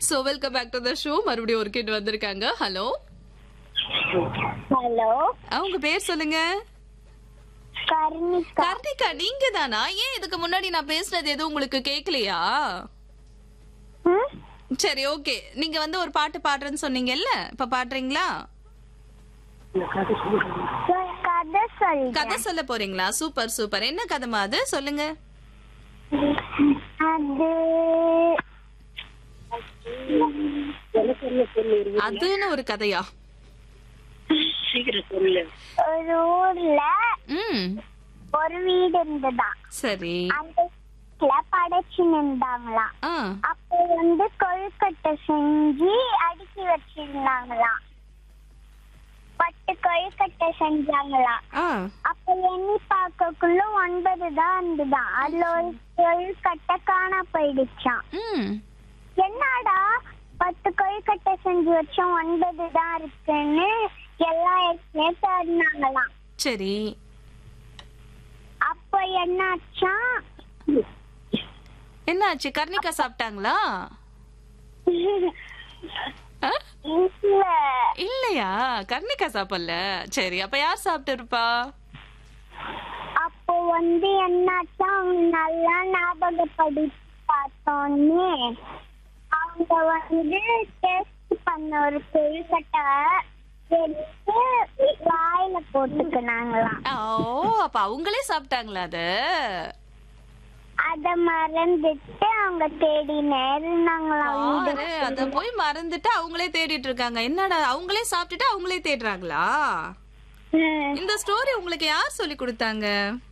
So welcome back to the show மறுபடியும் ஒரு kit வந்திருக்காங்க ஹலோ ஹலோ அவங்க பேர் சொல்லுங்க கர்ணிகா கார்த்திகா நீங்க தானா ஏன் இதுக்கு முன்னாடி நான் பேசுனது எதுவும் உங்களுக்கு கேட்கலையா ம்? சரி ஓகே நீங்க வந்து ஒரு பாட்டு பாடுறேன்னு சொன்னீங்கல்ல இப்ப பாடுறீங்களா ஒரு கதை சொல்றேன் கதை சொல்ல போறீங்களா சூப்பர் சூப்பர் என்ன கதைமா அது சொல்லுங்க அது அதுன்னு ஒரு கதையா ஒரு ஊர்ல ம் ஒரு வீடு இருந்ததா சரி அந்த வீட்டுல படைச்சு நின்றாங்களாம் ஆ அப்போ வந்து கொழுக்கட்டை செஞ்சு அடுக்கி வச்சிருந்தாங்களாம் பட்டு கொழுக்கட்டை செஞ்சாங்களாம் ஆ அப்ப எண்ணி பார்க்கக்குள்ள ஒன்பது தான் இருந்துதான் அதுல ஒரு கொழுக்கட்டை காணா போயிடுச்சான் ம் என்னடா பத்து கொழுக்கட்டை செஞ்சு வச்சோம் ஒன்பது தான் இருக்குன்னு எல்லா இடத்துலயும் தேடினாங்களாம் சரி அப்போ என்னாச்சான் என்னாச்சு கர்ணிகா சாப்பிட்டாங்களா ஆ? இல்ல இல்லையா கர்ணிகா சாப்பிடல சரி அப்ப யார் சாப்பிட்டு இருப்பா அப்போ வந்து என்னாச்சா அவங்க நல்லா ஞாபகப்படி பார்த்தோன்னே அவங்க வந்து டெஸ்ட் பண்ண ஒரு கொழுக்கட்டை எடுத்து வாயில போட்டுக்கினாங்களாம் ஓ அப்ப அவங்களே சாப்பிட்டாங்களா அத அத மறந்துட்டு அவங்க தேடினே இருந்தாங்களாம் வீடு பாரு அத போய் மறந்துட்டு அவங்களே தேடிட்டு இருக்காங்க என்னடா அவங்களே சாப்பிட்டுட்டு அவங்களே தேடுறாங்களா ம். இந்த ஸ்டோரி உங்களுக்கு யார் சொல்லி கொடுத்தாங்க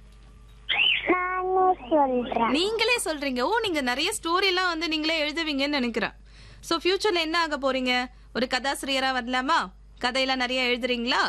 நானே சொல்றேன் நீங்களே சொல்றீங்க ஓ நீங்க நிறைய ஸ்டோரி எல்லாம் வந்து நீங்களே எழுதுவீங்கன்னு நினைக்கிறேன் சோ ஃபியூச்சர்ல என்ன ஆக போறீங்க ஒரு கதாசிரியரா வரலாமா கதையெல்லாம் நிறைய எழுதுறீங்களா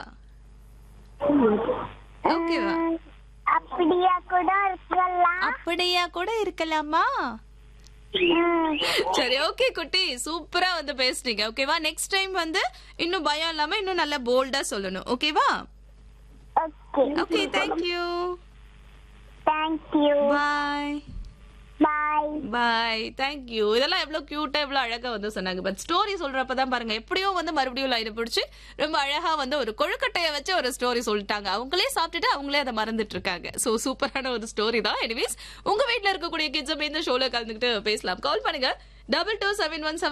ஓகேவா ம், அப்படியா கூட இருக்கலாம் அப்படியா கூட இருக்கலாமா ம். சரி ஓகே குட்டி சூப்பரா வந்து பேசுனீங்க ஓகேவா நெக்ஸ்ட் டைம் வந்து இன்னும் பயம் இல்லாம இன்னும் நல்லா போல்டா சொல்லணும் ஓகேவா okay okay thank you thank you bye bye bye thank you இதெல்லாம் எவ்வளவு கியூட்டா எவ்வளவு அழகா வந்து சொன்னாங்க பட் ஸ்டோரி சொல்றப்பதான் பாருங்க எப்படியோ வந்து மறுபடியும் லைன் பிடிச்சு ரொம்ப அழகா வந்து ஒரு கொழுக்கட்டைய வச்சு ஒரு ஸ்டோரி சொல்லிட்டாங்க அவங்களே சாப்பிட்டுட்டு அவங்களே அதை மறந்துட்டு இருக்காங்க சோ சூப்பரான ஒரு ஸ்டோரி தான் எனிவேஸ் உங்க வீட்ல இருக்கக்கூடிய கிட்ஸ் இந்த ஷோல கலந்துக்கிட்டு பேசலாம் கால் பண்ணுங்க டபுள் டூ செவன் ஒன்